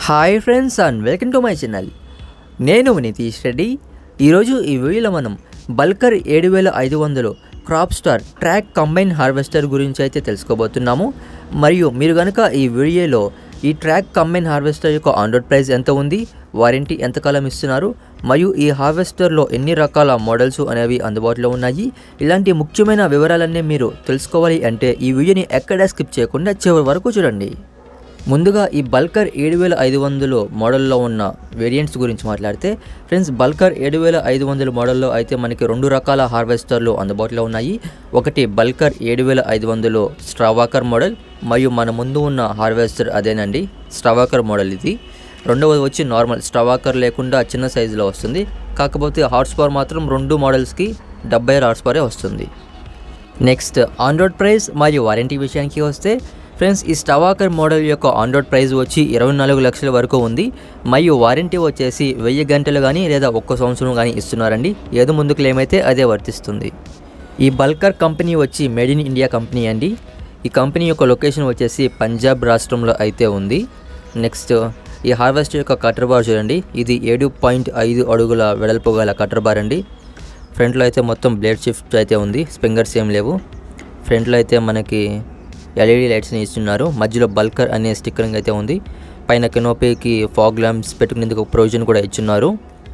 hi friends and welcome to my channel నేను నితీష్ రెడ్డి ఈరోజు ఈ వీడియోలో మనం బల్కర్ ఏడు వేల ఐదు వందలు crop star track combine harvester గురించి అయితే తెలుసుకోబోతున్నాము మరియు మీరు కనుక ఈ వీడియోలో ఈ ట్రాక్ కంబైన్ హార్వెస్టర్ యొక్క ఆన్రోడ్ ప్రైస్ ఎంత ఉంది వారంటీ ఎంతకాలం ఇస్తున్నారు మరియు ఈ హార్వెస్టర్లో ఎన్ని రకాల మోడల్స్ అనేవి అందుబాటులో ఉన్నాయి ఇలాంటి ముఖ్యమైన వివరాలన్నీ మీరు తెలుసుకోవాలి అంటే ఈ వీడియోని ఎక్కడా స్కిప్ చేయకుండా చివరి వరకు చూడండి ముందుగా ఈ బల్కర్ ఏడు వేల ఐదు వందలు మోడల్లో ఉన్న వేరియంట్స్ గురించి మాట్లాడితే ఫ్రెండ్స్ బల్కర్ ఏడు వేల ఐదు వందల మోడల్లో అయితే మనకి రెండు రకాల హార్వెస్టర్లు అందుబాటులో ఉన్నాయి ఒకటి బల్కర్ ఏడు వేల ఐదు వందలు స్ట్రావాకర్ మోడల్ మరియు మన ముందు ఉన్న హార్వెస్టర్ అదేనండి స్ట్రావాకర్ మోడల్ ఇది రెండవది వచ్చి నార్మల్ స్ట్రావాకర్ లేకుండా చిన్న సైజులో వస్తుంది కాకపోతే హార్స్ పవర్ మాత్రం రెండు మోడల్స్కి డెబ్బై హార్స్ పవరే వస్తుంది నెక్స్ట్ ఆన్ రోడ్ ప్రైస్ మరియు వారంటీ విషయానికి వస్తే ఫ్రెండ్స్ ఈ స్టవాకర్ మోడల్ యొక్క ఆన్ రోడ్ ప్రైస్ వచ్చి ఇరవై నాలుగు లక్షల వరకు ఉంది మరియు వారంటీ వచ్చేసి వెయ్యి గంటలు కానీ లేదా ఒక్క సంవత్సరం కానీ ఇస్తున్నారండి ఏదో ముందు క్లెయిమ్ అయితే అదే వర్తిస్తుంది ఈ బల్కర్ కంపెనీ వచ్చి మేడ్ ఇన్ ఇండియా కంపెనీ అండి ఈ కంపెనీ యొక్క లొకేషన్ వచ్చేసి పంజాబ్ రాష్ట్రంలో అయితే ఉంది నెక్స్ట్ ఈ హార్వెస్టర్ యొక్క కటర్ బార్ చూడండి ఇది ఏడు పాయింట్ ఐదు అడుగుల వెడల్పు గల కటర్ బార్ అండి ఫ్రంట్లో అయితే మొత్తం బ్లేడ్ షిఫ్ట్ అయితే ఉంది స్ప్రింగర్స్ ఏం లేవు ఫ్రంట్లో అయితే మనకి ఎల్ఈడి లైట్స్ని ఇస్తున్నారు మధ్యలో బల్కర్ అనే స్టిక్కరింగ్ అయితే ఉంది పైన కెనోపీకి ఫాగ్ ల్యాంప్స్ పెట్టుకునేందుకు ప్రొవిజన్ కూడా ఇచ్చున్నారు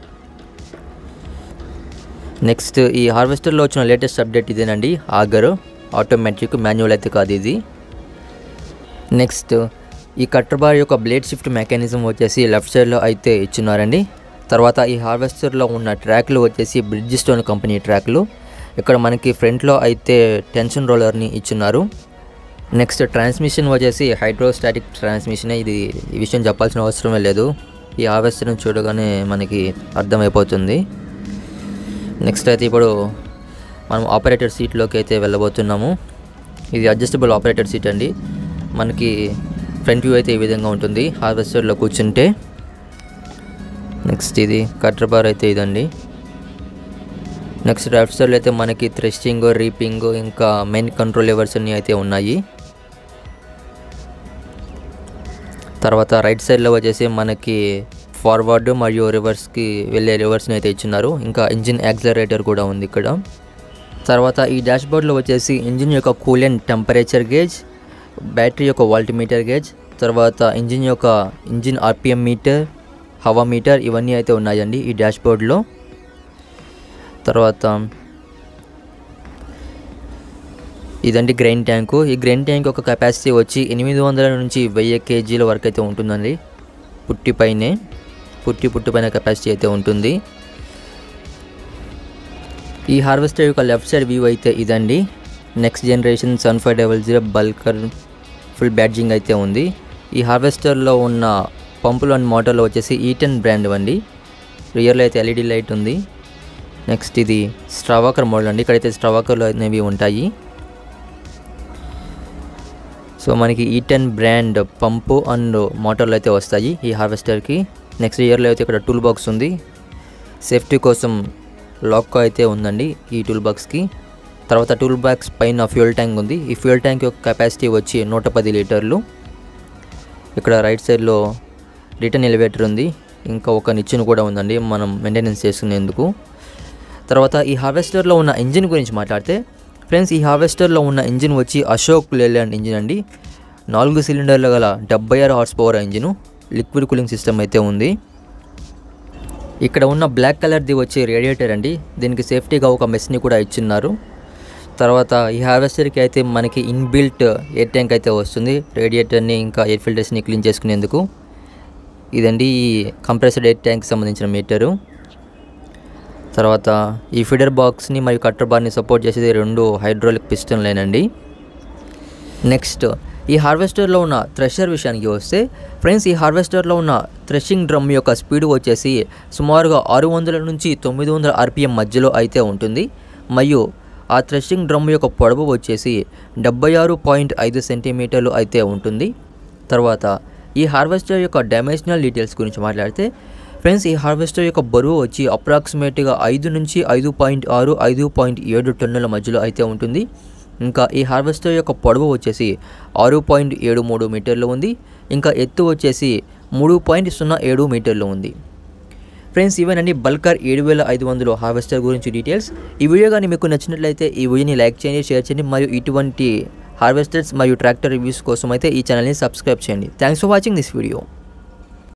నెక్స్ట్ ఈ హార్వెస్టర్లో వచ్చిన లేటెస్ట్ అప్డేట్ ఇదేనండి ఆగర్ ఆటోమేటిక్ మాన్యువల్ అయితే కాదు ఇది నెక్స్ట్ ఈ కట్టర్ బార్ యొక్క బ్లేడ్ షిఫ్ట్ మెకానిజం వచ్చేసి లెఫ్ట్ సైడ్లో అయితే ఇచ్చున్నారండి తర్వాత ఈ హార్వెస్టర్లో ఉన్న ట్రాక్లు వచ్చేసి బ్రిడ్జ్ స్టోన్ కంపెనీ ట్రాక్లు ఇక్కడ మనకి ఫ్రంట్లో అయితే టెన్షన్ రోలర్ని ఇచ్చున్నారు నెక్స్ట్ ట్రాన్స్మిషన్ వచ్చేసి హైడ్రోస్టాటిక్ ట్రాన్స్మిషన్ ఇది ఈ విషయం చెప్పాల్సిన అవసరమే లేదు ఈ హార్వెస్టర్ని చూడగానే మనకి అర్థమైపోతుంది నెక్స్ట్ అయితే ఇప్పుడు మనం ఆపరేటర్ సీట్లోకి అయితే వెళ్ళబోతున్నాము ఇది అడ్జస్టబుల్ ఆపరేటర్ సీట్ అండి మనకి ఫ్రంట్ వ్యూ అయితే ఈ విధంగా ఉంటుంది హార్వెస్టర్లో కూర్చుంటే నెక్స్ట్ ఇది కట్టర్ బార్ అయితే ఇదండి నెక్స్ట్ లెఫ్ట్ సైడ్లో అయితే మనకి థ్రెస్టింగ్ రీపింగ్ ఇంకా మెయిన్ కంట్రోల్ లెవర్స్ అన్నీ అయితే ఉన్నాయి తర్వాత రైట్ సైడ్లో వచ్చేసి మనకి ఫార్వర్డ్ మరియు రివర్స్కి వెళ్ళే రివర్స్ని అయితే ఇచ్చున్నారు ఇంకా ఇంజిన్ యాక్సలరేటర్ కూడా ఉంది ఇక్కడ తర్వాత ఈ డాష్బోర్డ్లో వచ్చేసి ఇంజిన్ యొక్క కూలెంట్ టెంపరేచర్ గేజ్ బ్యాటరీ యొక్క వాల్టిమీటర్ గేజ్ తర్వాత ఇంజిన్ యొక్క engine RPM meter hour meter ఇవన్నీ అయితే ఉన్నాయండి ఈ డాష్బోర్డ్లో తర్వాత ఇదండి గ్రైన్ ట్యాంకు ఈ గ్రైన్ ట్యాంక్ యొక్క కెపాసిటీ వచ్చి ఎనిమిది వందల నుంచి వెయ్యి కేజీల వరకు అయితే ఉంటుందండి పుట్టి పైనే పుట్టి పుట్టి పైన కెపాసిటీ అయితే ఉంటుంది ఈ హార్వెస్టర్ యొక్క లెఫ్ట్ సైడ్ వ్యూ అయితే ఇదండి next generation sun five double zero బల్కర్ ఫుల్ బ్యాడ్జింగ్ అయితే ఉంది ఈ హార్వెస్టర్లో ఉన్న పంపులు అండ్ మోటార్లో వచ్చేసి ఈటెన్ బ్రాండ్ అండి రియర్లో అయితే ఎల్ఈడి లైట్ ఉంది నెక్స్ట్ ఇది స్ట్రావాకర్ మోడల్ అండి ఇక్కడైతే స్ట్రావాకర్లు అనేవి ఉంటాయి సో మనకి ఈ టెన్ బ్రాండ్ పంపు అండ్ మోటార్లు అయితే వస్తాయి ఈ హార్వెస్టర్కి నెక్స్ట్ ఇయర్లో అయితే ఇక్కడ టూల్ బాక్స్ ఉంది సేఫ్టీ కోసం లాక్ అయితే ఉందండి ఈ టూల్ బాక్స్కి తర్వాత టూల్ బాక్స్ పైన ఫ్యూయల్ ట్యాంక్ ఉంది ఈ ఫ్యూయల్ ట్యాంక్ యొక్క కెపాసిటీ వచ్చి నూట పది లీటర్లు ఇక్కడ రైట్ సైడ్లో రిటర్న్ ఎలివేటర్ ఉంది ఇంకా ఒక నిచ్చెన కూడా ఉందండి మనం మెయింటెనెన్స్ చేసుకునేందుకు తర్వాత ఈ హార్వెస్టర్లో ఉన్న ఇంజిన్ గురించి మాట్లాడితే ఫ్రెండ్స్ ఈ హార్వెస్టర్లో ఉన్న ఇంజిన్ వచ్చి అశోక్ లేలాండ్ ఇంజిన్ అండి నాలుగు సిలిండర్ల గల డెబ్బై ఆరు horse power engine liquid cooling system అయితే ఉంది ఇక్కడ ఉన్న బ్లాక్ కలర్ది వచ్చి రేడియేటర్ అండి దీనికి సేఫ్టీగా ఒక మెస్ని కూడా ఇచ్చిన్నారు తర్వాత ఈ హార్వెస్టర్కి అయితే మనకి ఇన్బిల్ట్ ఎయిర్ ట్యాంక్ అయితే వస్తుంది రేడియేటర్ని ఇంకా ఎయిర్ ఫిల్టర్స్ని క్లీన్ చేసుకునేందుకు ఇదండి ఈ కంప్రెసర్డ్ ఎయిర్ ట్యాంక్కి సంబంధించిన మీటరు తర్వాత ఈ ఫీడర్ బాక్స్ని మరియు కట్టర్ బార్ని సపోర్ట్ చేసేది రెండు హైడ్రాలిక్ పిస్టన్లేనండి నెక్స్ట్ ఈ హార్వెస్టర్లో ఉన్న థ్రెషర్ విషయానికి వస్తే ఫ్రెండ్స్ ఈ హార్వెస్టర్లో ఉన్న థ్రెషింగ్ డ్రమ్ యొక్క స్పీడ్ వచ్చేసి సుమారుగా ఆరు వందల నుంచి తొమ్మిది వందల ఆర్పిఎం మధ్యలో అయితే ఉంటుంది మరియు ఆ థ్రెషింగ్ డ్రమ్ యొక్క పొడవు వచ్చేసి డెబ్బై ఆరు పాయింట్ ఐదు సెంటీమీటర్లు అయితే ఉంటుంది తర్వాత ఈ హార్వెస్టర్ యొక్క డైమెన్షనల్ డీటెయిల్స్ గురించి మాట్లాడితే ఫ్రెండ్స్ ఈ హార్వెస్టర్ యొక్క బరువు వచ్చి అప్రాక్సిమేట్గా ఐదు నుంచి ఐదు పాయింట్ ఆరు ఐదు పాయింట్ ఏడు టన్నుల మధ్యలో అయితే ఉంటుంది ఇంకా ఈ హార్వెస్టర్ యొక్క పొడవు వచ్చేసి ఆరు పాయింట్ ఏడు మూడు మీటర్లు ఉంది ఇంకా ఎత్తు వచ్చేసి మూడు పాయింట్ సున్నా ఏడు మీటర్లు ఉంది ఫ్రెండ్స్ ఇవన్నీ బల్కర్ ఏడు వేల ఐదు వందలు హార్వెస్టర్ గురించి డీటెయిల్స్ ఈ వీడియో కానీ మీకు నచ్చినట్లయితే ఈ వీడియోని లైక్ చేయండి షేర్ చేయండి మరియు ఇటువంటి హార్వెస్టర్స్ మరియు ట్రాక్టర్ రివ్యూస్ కోసం అయితే ఈ ఛానల్ని సబ్స్క్రైబ్ చేయండి thanks for watching this video